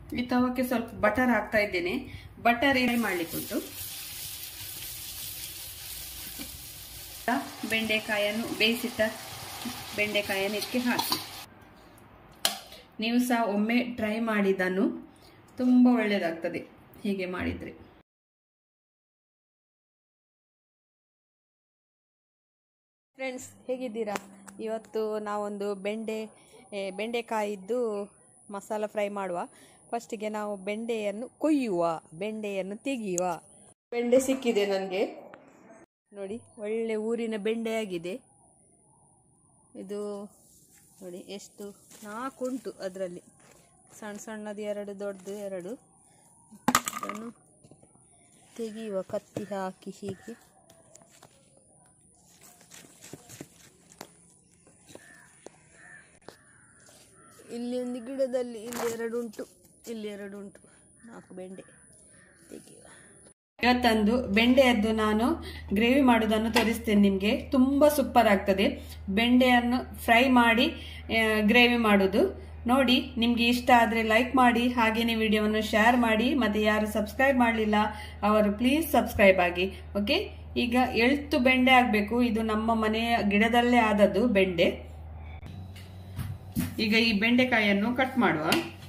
ಈ ತವಕ್ಕೆ ಸ್ವಲ್ಪ ಬಟರ್ ಹಾಕ್ತಾ ಇದ್ದೇನೆ ಬಟರ್ ಏನೇ ಮಾಡ್ಲಿಕ್ಕುಂಟು ಬೆಂಡೆಕಾಯನ್ನು ಬೇಯಿಸಿಟ್ಟ ಬೆಂಡೆಕಾಯನ್ನು ಇದಕ್ಕೆ ಹಾಕಿ ನೀವು ಸಹ ಒಮ್ಮೆ ಟ್ರೈ ಮಾಡಿದನ್ನು ತುಂಬ ಒಳ್ಳೆಯದಾಗ್ತದೆ ಹೀಗೆ ಮಾಡಿದರೆ ಫ್ರೆಂಡ್ಸ್ ಹೇಗಿದ್ದೀರಾ ಇವತ್ತು ನಾವೊಂದು ಬೆಂಡೆ ಏ, ಬೆಂಡೆಕಾಯಿದ್ದು ಮಸಾಲ ಫ್ರೈ ಮಾಡುವ ಫಸ್ಟಿಗೆ ನಾವು ಬೆಂಡೆಯನ್ನು ಕೊಯ್ಯುವ ಬೆಂಡೆಯನ್ನು ತೆಗೆಯುವ ಬೆಂಡೆ ಸಿಕ್ಕಿದೆ ನನಗೆ ನೋಡಿ ಒಳ್ಳೆ ಊರಿನ ಬೆಂಡೆಯಾಗಿದೆ ಇದು ನೋಡಿ ಎಷ್ಟು ನಾಲ್ಕು ಉಂಟು ಅದರಲ್ಲಿ ಸಣ್ಣ ಸಣ್ಣದು ಎರಡು ದೊಡ್ಡದು ಎರಡು ಅದನ್ನು ತೆಗೆಯುವ ಕತ್ತಿ ಹಾಕಿ ಹೀಗೆ ಇಲ್ಲಿ ಒಂದು ಗಿಡದಲ್ಲಿ ಇಲ್ಲಿ ಎರಡು ಉಂಟು ಇಲ್ಲಿ ಎರಡು ಉಂಟು ನಾಲ್ಕು ಬೆಂಡೆ ತೆಗೆಯುವ ಇವತ್ತಂದು ಬೆಂಡೆಯದ್ದು ನಾನು ಗ್ರೇವಿ ಮಾಡೋದನ್ನು ತೋರಿಸ್ತೇನೆ ನಿಮಗೆ ತುಂಬ ಸೂಪರ್ ಆಗ್ತದೆ ಬೆಂಡೆಯನ್ನು ಫ್ರೈ ಮಾಡಿ ಗ್ರೇವಿ ಮಾಡೋದು ನೋಡಿ ನಿಮ್ಗೆ ಇಷ್ಟ ಆದರೆ ಲೈಕ್ ಮಾಡಿ ಹಾಗೇನೆ ವಿಡಿಯೋವನ್ನು ಶೇರ್ ಮಾಡಿ ಮತ್ತೆ ಯಾರು ಸಬ್ಸ್ಕ್ರೈಬ್ ಮಾಡಲಿಲ್ಲ ಅವರು ಪ್ಲೀಸ್ ಸಬ್ಸ್ಕ್ರೈಬ್ ಆಗಿ ಓಕೆ ಈಗ ಎಳ್ತು ಬೆಂಡೆ ಆಗಬೇಕು ಇದು ನಮ್ಮ ಮನೆಯ ಗಿಡದಲ್ಲೇ ಆದದ್ದು ಬೆಂಡೆ ಈಗ ಈ ಬೆಂಡೆಕಾಯಿಯನ್ನು ಕಟ್ ಮಾಡುವ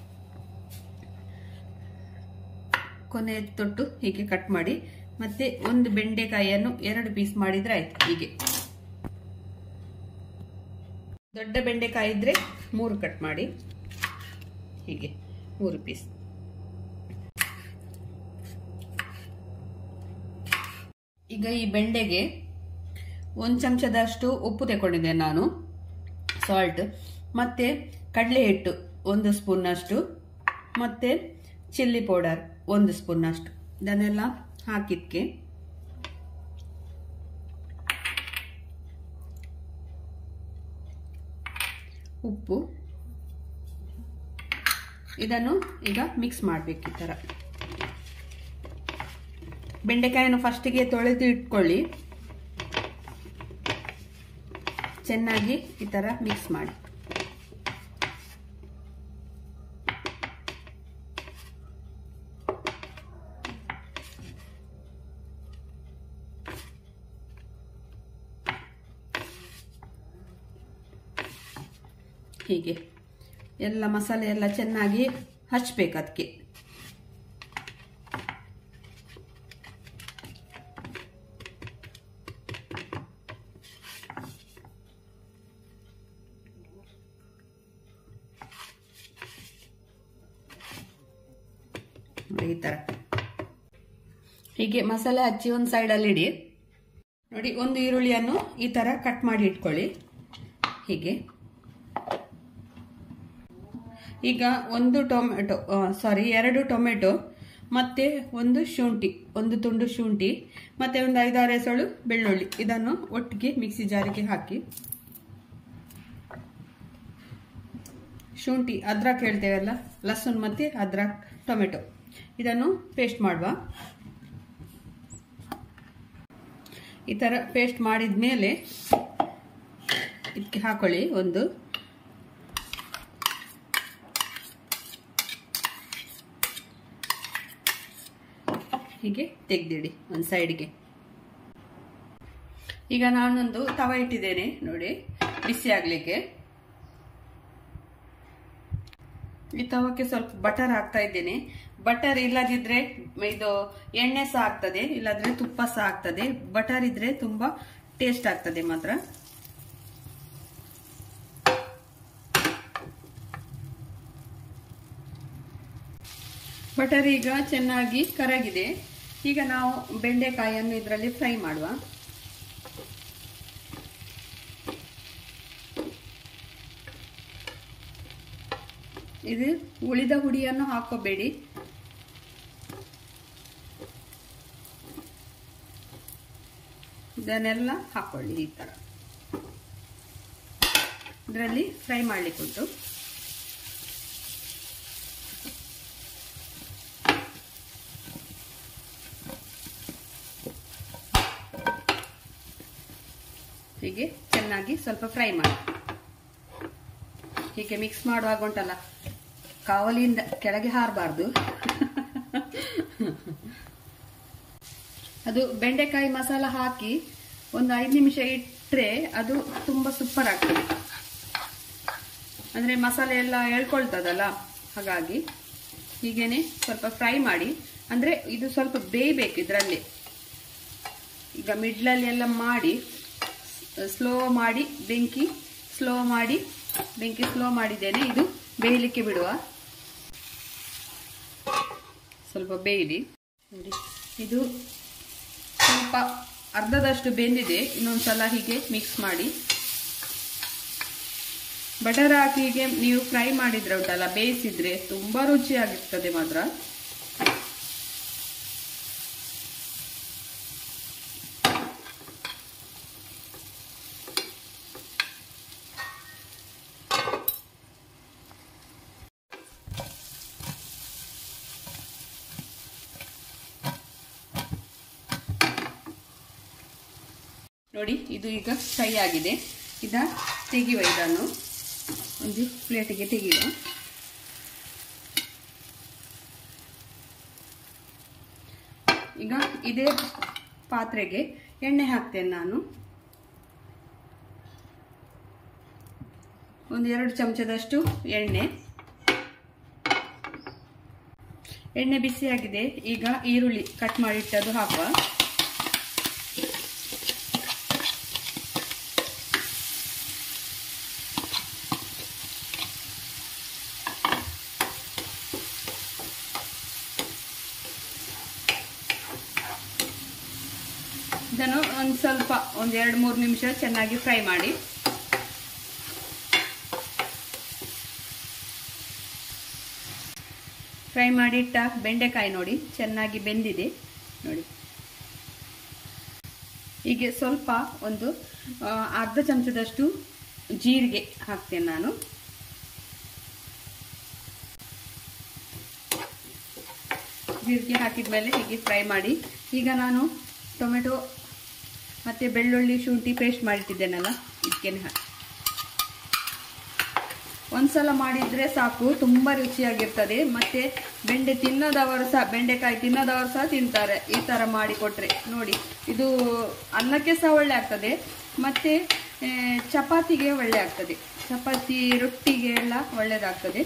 ಕೊನೆ ತೊಟ್ಟು ಹೀಗೆ ಕಟ್ ಮಾಡಿ ಮತ್ತೆ ಒಂದು ಬೆಂಡೆಕಾಯಿಯನ್ನು ಎರಡು ಪೀಸ್ ಮಾಡಿದ್ರೆ ಆಯ್ತು ಹೀಗೆ ದೊಡ್ಡ ಬೆಂಡೆಕಾಯಿ ಇದ್ರೆ ಮೂರು ಕಟ್ ಮಾಡಿ ಹೀಗೆ ಮೂರು ಪೀಸ್ ಈಗ ಈ ಬೆಂಡೆಗೆ ಒಂದು ಚಮಚದಷ್ಟು ಉಪ್ಪು ತಗೊಂಡಿದ್ದೆ ನಾನು ಸಾಲ್ಟ್ ಮತ್ತೆ ಕಡಲೆ ಹಿಟ್ಟು ಒಂದು ಸ್ಪೂನ್ನಷ್ಟು ಮತ್ತೆ ಚಿಲ್ಲಿ ಪೌಡರ್ ಒಂದು ಸ್ಪೂನ್ನಷ್ಟು ಇದನ್ನೆಲ್ಲ ಹಾಕಿದ್ಕೆ ಉಪ್ಪು ಇದನ್ನು ಈಗ ಮಿಕ್ಸ್ ಮಾಡಬೇಕು ಈ ಥರ ಬೆಂಡೆಕಾಯನ್ನು ಫಸ್ಟಿಗೆ ತೊಳೆದು ಇಟ್ಕೊಳ್ಳಿ ಚೆನ್ನಾಗಿ ಈ ಥರ ಮಿಕ್ಸ್ ಮಾಡಿ ಹೀಗೆ ಎಲ್ಲ ಮಸಾಲೆ ಎಲ್ಲ ಚೆನ್ನಾಗಿ ಹಚ್ಬೇಕು ಅದಕ್ಕೆ ಈ ತರ ಹೀಗೆ ಮಸಾಲೆ ಹಚ್ಚಿ ಒಂದು ಸೈಡಲ್ಲಿ ಇಡಿ ನೋಡಿ ಒಂದು ಈರುಳ್ಳಿಯನ್ನು ಈ ತರ ಕಟ್ ಮಾಡಿ ಇಟ್ಕೊಳ್ಳಿ ಹೀಗೆ ಈಗ ಒಂದು ಟೊಮೆಟೊ ಸಾರಿ ಎರಡು ಟೊಮೆಟೊ ಮತ್ತೆ ಒಂದು ಶುಂಠಿ ಒಂದು ತುಂಡು ಶುಂಠಿ ಮತ್ತೆ ಒಂದು ಐದಾರು ಎಸಳು ಬೆಳ್ಳುಳ್ಳಿ ಇದನ್ನು ಒಟ್ಟಿಗೆ ಮಿಕ್ಸಿ ಜಾರಿಗೆ ಹಾಕಿ ಶುಂಠಿ ಅದ್ರಕ್ ಹೇಳ್ತೇವಲ್ಲ ಲಸೂನ್ ಮತ್ತೆ ಅದ್ರಕ್ ಟೊಮೆಟೊ ಇದನ್ನು ಪೇಸ್ಟ್ ಮಾಡುವ ಈ ಥರ ಪೇಸ್ಟ್ ಮಾಡಿದ ಮೇಲೆ ಇದಕ್ಕೆ ಹಾಕೊಳ್ಳಿ ಒಂದು ಹೀಗೆ ತೆಗೆದಿಡಿ ಒಂದು ಸೈಡ್ಗೆ ಈಗ ನಾನೊಂದು ತವ ಇಟ್ಟಿದ್ದೇನೆ ನೋಡಿ ಬಿಸಿ ಆಗಲಿಕ್ಕೆ ಈ ತವಕ್ಕೆ ಸ್ವಲ್ಪ ಬಟರ್ ಹಾಕ್ತಾ ಇದ್ದೇನೆ ಬಟರ್ ಇಲ್ಲದಿದ್ರೆ ಇದು ಎಣ್ಣೆ ಸಹ ಆಗ್ತದೆ ಇಲ್ಲದ್ರೆ ತುಪ್ಪ ಸಹ ಆಗ್ತದೆ ಬಟರ್ ಇದ್ರೆ ತುಂಬಾ ಟೇಸ್ಟ್ ಆಗ್ತದೆ ಮಾತ್ರ ಬಟರ್ ಈಗ ಚೆನ್ನಾಗಿ ಕರಗಿದೆ ಈಗ ನಾವು ಬೆಂಡೆಕಾಯಿಯನ್ನು ಇದರಲ್ಲಿ ಫ್ರೈ ಮಾಡುವ ಇದು ಉಳಿದ ಹುಡಿಯನ್ನು ಹಾಕೋಬೇಡಿ ಇದನ್ನೆಲ್ಲ ಹಾಕೊಳ್ಳಿ ಈ ತರ ಇದರಲ್ಲಿ ಫ್ರೈ ಮಾಡ್ಲಿಕ್ಕುಂಟು ಹೀಗೆ ಚೆನ್ನಾಗಿ ಸ್ವಲ್ಪ ಫ್ರೈ ಮಾಡಿ ಹೀಗೆ ಮಿಕ್ಸ್ ಮಾಡುವಾಗ ಉಂಟಲ್ಲ ಕಾವಲಿಯಿಂದ ಕೆಳಗೆ ಹಾರಬಾರ್ದು ಅದು ಬೆಂಡೆಕಾಯಿ ಮಸಾಲ ಹಾಕಿ ಒಂದು ಐದು ನಿಮಿಷ ಇಟ್ಟರೆ ಅದು ತುಂಬ ಸೂಪರ್ ಆಗ್ತದೆ ಅಂದರೆ ಮಸಾಲೆ ಎಲ್ಲ ಎಳ್ಕೊಳ್ತದಲ್ಲ ಹಾಗಾಗಿ ಹೀಗೇನೆ ಸ್ವಲ್ಪ ಫ್ರೈ ಮಾಡಿ ಅಂದರೆ ಇದು ಸ್ವಲ್ಪ ಬೇಯಬೇಕು ಇದರಲ್ಲಿ ಈಗ ಮಿಡ್ಲಲ್ಲಿ ಎಲ್ಲ ಮಾಡಿ ಸ್ಲೋ ಮಾಡಿ ಬೆಂಕಿ ಸ್ಲೋ ಮಾಡಿ ಬೆಂಕಿ ಸ್ಲೋ ಮಾಡಿದ್ದೇನೆ ಇದು ಬೇಯಲಿಕ್ಕೆ ಬಿಡುವ ಸ್ವಲ್ಪ ಬೇಯಲಿ ನೋಡಿ ಇದು ಸ್ವಲ್ಪ ಅರ್ಧದಷ್ಟು ಬೆಂದಿದೆ ಇನ್ನೊಂದ್ಸಲ ಹೀಗೆ ಮಿಕ್ಸ್ ಮಾಡಿ ಬಟರ್ ಹಾಕಿ ಹೀಗೆ ನೀವು ಫ್ರೈ ಮಾಡಿದ್ರೆ ಉಂಟಲ್ಲ ಬೇಯಿಸಿದ್ರೆ ತುಂಬಾ ರುಚಿಯಾಗಿರ್ತದೆ ಮಾತ್ರ ನೋಡಿ ಇದು ಈಗ ಫ್ರೈ ಆಗಿದೆ ಇದ ತೆಗಿವ ಇದನ್ನು ಒಂದು ಪ್ಲೇಟಿಗೆ ತೆಗೆಯುವ ಈಗ ಇದೇ ಪಾತ್ರೆಗೆ ಎಣ್ಣೆ ಹಾಕ್ತೇನೆ ನಾನು ಒಂದು ಎರಡು ಚಮಚದಷ್ಟು ಎಣ್ಣೆ ಎಣ್ಣೆ ಬಿಸಿಯಾಗಿದೆ ಈಗ ಈರುಳ್ಳಿ ಕಟ್ ಮಾಡಿಟ್ಟದು ಹಾಕುವ ಇದನ್ನು ಒಂದು ಸ್ವಲ್ಪ ಒಂದು ಎರಡು ಮೂರು ನಿಮಿಷ ಚೆನ್ನಾಗಿ ಫ್ರೈ ಮಾಡಿ ಫ್ರೈ ಮಾಡಿಟ್ಟ ಬೆಂಡೆಕಾಯಿ ನೋಡಿ ಚೆನ್ನಾಗಿ ಬೆಂದಿದೆ ನೋಡಿ ಹೀಗೆ ಸ್ವಲ್ಪ ಒಂದು ಆ, ಅರ್ಧ ಚಮಚದಷ್ಟು ಜೀರಿಗೆ ಹಾಕ್ತೇನೆ ನಾನು ಜೀರಿಗೆ ಹಾಕಿದ್ಮೇಲೆ ಹೀಗೆ ಫ್ರೈ ಮಾಡಿ ಈಗ ನಾನು ಟೊಮೆಟೊ ಮತ್ತು ಬೆಳ್ಳುಳ್ಳಿ ಶುಂಠಿ ಪೇಸ್ಟ್ ಮಾಡಿಟ್ಟಿದ್ದೇನಲ್ಲ ಇದಕ್ಕೇನೆ ಹಾಕಿ ಒಂದ್ಸಲ ಮಾಡಿದ್ರೆ ಸಾಕು ತುಂಬ ರುಚಿಯಾಗಿರ್ತದೆ ಮತ್ತೆ ಬೆಂಡೆ ತಿನ್ನದವರು ಸಹ ಬೆಂಡೆಕಾಯಿ ತಿನ್ನದವರು ಸಹ ತಿಂತಾರೆ ಈ ಥರ ಮಾಡಿ ಕೊಟ್ರೆ ನೋಡಿ ಇದು ಅನ್ನಕ್ಕೆ ಸಹ ಒಳ್ಳೆ ಆಗ್ತದೆ ಮತ್ತೆ ಆ, ಚಪಾತಿಗೆ ಒಳ್ಳೆ ಆಗ್ತದೆ ಚಪಾತಿ ರೊಟ್ಟಿಗೆ ಎಲ್ಲ ಒಳ್ಳೆಯದಾಗ್ತದೆ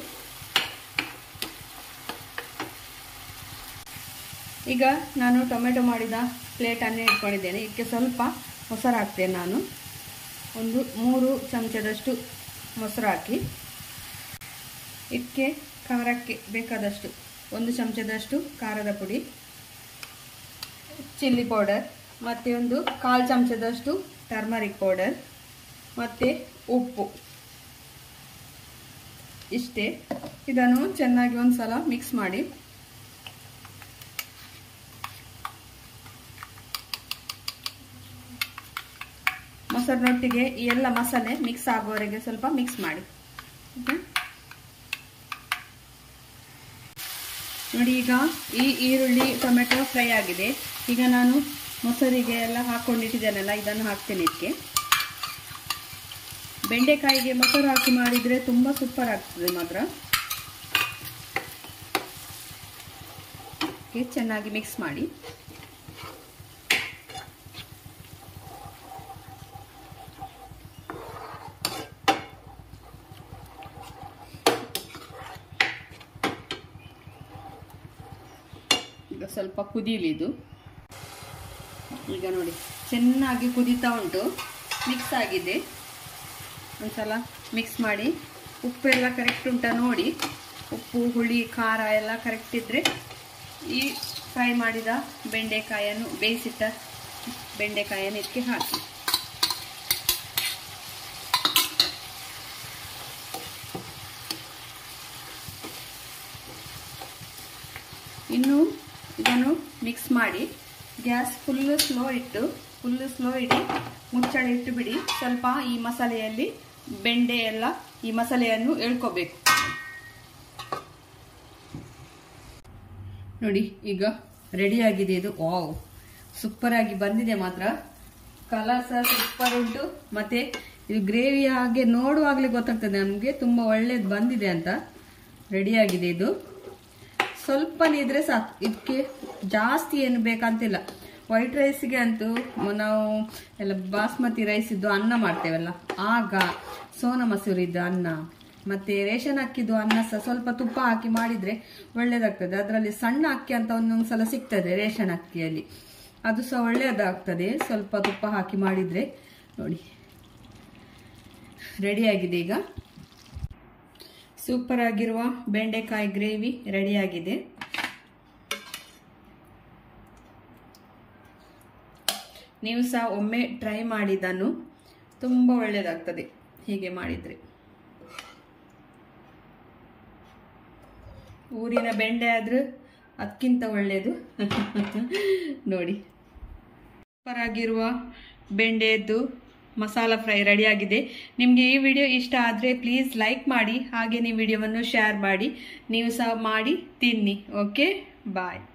ಈಗ ನಾನು ಟೊಮೆಟೊ ಮಾಡಿದ ಪ್ಲೇಟನ್ನೇ ಇಟ್ಕೊಂಡಿದ್ದೇನೆ ಇದಕ್ಕೆ ಸ್ವಲ್ಪ ಮೊಸರು ಹಾಕ್ತೇನೆ ನಾನು ಒಂದು ಮೂರು ಚಮಚದಷ್ಟು ಮೊಸರು ಹಾಕಿ ಇದಕ್ಕೆ ಖಾರಕ್ಕೆ ಬೇಕಾದಷ್ಟು ಒಂದು ಚಮಚದಷ್ಟು ಖಾರದ ಪುಡಿ ಚಿಲ್ಲಿ ಪೌಡರ್ ಮತ್ತು ಒಂದು ಕಾಲು ಚಮಚದಷ್ಟು ಟರ್ಮರಿಕ್ ಪೌಡರ್ ಮತ್ತು ಉಪ್ಪು ಇಷ್ಟೇ ಇದನ್ನು ಚೆನ್ನಾಗಿ ಒಂದು ಸಲ ಮಿಕ್ಸ್ ಮಾಡಿ ಮೊಸರಿನೊಟ್ಟಿಗೆ ಈ ಎಲ್ಲ ಮಸಾಲೆ ಮಿಕ್ಸ್ ಆಗುವವರೆಗೆ ಸ್ವಲ್ಪ ಮಿಕ್ಸ್ ಮಾಡಿ ಓಕೆ ನೋಡಿ ಈಗ ಈ ಈರುಳ್ಳಿ ಟೊಮೆಟೊ ಫ್ರೈ ಆಗಿದೆ ಈಗ ನಾನು ಮೊಸರಿಗೆ ಎಲ್ಲ ಹಾಕ್ಕೊಂಡಿಟ್ಟಿದ್ದೇನಲ್ಲ ಇದನ್ನು ಹಾಕ್ತೇನೆ ಇದಕ್ಕೆ ಬೆಂಡೆಕಾಯಿಗೆ ಮೊಸರು ಹಾಕಿ ಮಾಡಿದರೆ ತುಂಬ ಸೂಪರ್ ಆಗ್ತದೆ ಮಾತ್ರ ಓಕೆ, ಚೆನ್ನಾಗಿ ಮಿಕ್ಸ್ ಮಾಡಿ ಈಗ ಸ್ವಲ್ಪ ಕುದೀಲಿ ಇದು ಈಗ ನೋಡಿ ಚೆನ್ನಾಗಿ ಕುದೀತಾ ಉಂಟು ಮಿಕ್ಸ್ ಆಗಿದೆ ಒಂದ್ಸಲ ಮಿಕ್ಸ್ ಮಾಡಿ ಉಪ್ಪು ಎಲ್ಲ ಕರೆಕ್ಟ್ ಉಂಟ ನೋಡಿ ಉಪ್ಪು ಹುಳಿ ಖಾರ ಎಲ್ಲ ಕರೆಕ್ಟ್ ಇದ್ದರೆ ಈ ಫ್ರೈ ಮಾಡಿದ ಬೆಂಡೆಕಾಯನ್ನು ಬೇಯಿಸಿಟ್ಟ ಬೆಂಡೆಕಾಯನ್ನು ಇದಕ್ಕೆ ಹಾಕಿ ಇನ್ನು ಇದನ್ನು ಮಿಕ್ಸ್ ಮಾಡಿ ಗ್ಯಾಸ್ ಫುಲ್ಲು ಸ್ಲೋ ಇಟ್ಟು ಫುಲ್ಲು ಸ್ಲೋ ಇಡಿ ಮುಚ್ಚಳ ಇಟ್ಟು ಬಿಡಿ ಸ್ವಲ್ಪ ಈ ಮಸಾಲೆಯಲ್ಲಿ ಬೆಂಡೆ ಎಲ್ಲ ಈ ಮಸಾಲೆಯನ್ನು ಎಳ್ಕೋಬೇಕು ನೋಡಿ ಈಗ ರೆಡಿ ಆಗಿದೆ ಇದು ವಾವ್ ಸೂಪರ್ ಆಗಿ ಬಂದಿದೆ ಮಾತ್ರ ಕಲರ್ ಸಹ ಸೂಪರ್ ಉಂಟು ಮತ್ತೆ ಇದು ಗ್ರೇವಿ ಹಾಗೆ ನೋಡುವಾಗಲೇ ಗೊತ್ತಾಗ್ತದೆ ನಮಗೆ ತುಂಬ ಒಳ್ಳೇದು ಬಂದಿದೆ ಅಂತ ರೆಡಿಯಾಗಿದೆ ಇದು ಸ್ವಲ್ಪನೇ ಇದ್ರೆ ಸಾಕು ಇದಕ್ಕೆ ಜಾಸ್ತಿ ಏನು ಬೇಕಂತಿಲ್ಲ ವೈಟ್ ರೈಸ್ಗೆ ಅಂತೂ ನಾವು ಎಲ್ಲ ಬಾಸ್ಮತಿ ರೈಸ್ ಇದ್ದು ಅನ್ನ ಮಾಡ್ತೇವಲ್ಲ ಆಗ ಸೋನ ಮಸೂರಿದ್ದು ಅನ್ನ ಮತ್ತೆ ರೇಷನ್ ಅಕ್ಕಿದ್ದು ಅನ್ನ ಸಹ ಸ್ವಲ್ಪ ತುಪ್ಪ ಹಾಕಿ ಮಾಡಿದ್ರೆ ಒಳ್ಳೇದಾಗ್ತದೆ ಅದರಲ್ಲಿ ಸಣ್ಣ ಅಕ್ಕಿ ಅಂತ ಒಂದೊಂದು ಸಲ ಸಿಗ್ತದೆ ರೇಷನ್ ಅಕ್ಕಿಯಲ್ಲಿ ಅದು ಸಹ ಒಳ್ಳೆಯದಾಗ್ತದೆ ಸ್ವಲ್ಪ ತುಪ್ಪ ಹಾಕಿ ಮಾಡಿದ್ರೆ ನೋಡಿ ರೆಡಿಯಾಗಿದೆ ಈಗ ಸೂಪರ್ ಆಗಿರುವ ಬೆಂಡೆಕಾಯಿ ಗ್ರೇವಿ ರೆಡಿಯಾಗಿದೆ ನೀವು ಸಹ ಒಮ್ಮೆ ಟ್ರೈ ಮಾಡಿದನ್ನು ತುಂಬ ಒಳ್ಳೆಯದಾಗ್ತದೆ ಹೀಗೆ ಮಾಡಿದರೆ ಊರಿನ ಬೆಂಡೆ ಆದ್ರೆ ಅದಕ್ಕಿಂತ ಒಳ್ಳೆಯದು ನೋಡಿ ಸೂಪರ್ ಆಗಿರುವ ಬೆಂಡೆಯದ್ದು ಮಸಾಲ ಫ್ರೈ ರೆಡಿಯಾಗಿದೆ ನಿಮಗೆ ಈ ವಿಡಿಯೋ ಇಷ್ಟ ಆದರೆ ಪ್ಲೀಸ್ ಲೈಕ್ ಮಾಡಿ ಹಾಗೆ ನೀವು ವಿಡಿಯೋವನ್ನು ಶೇರ್ ಮಾಡಿ ನೀವು ಸಹ ಮಾಡಿ ತಿನ್ನಿ ಓಕೆ ಬಾಯ್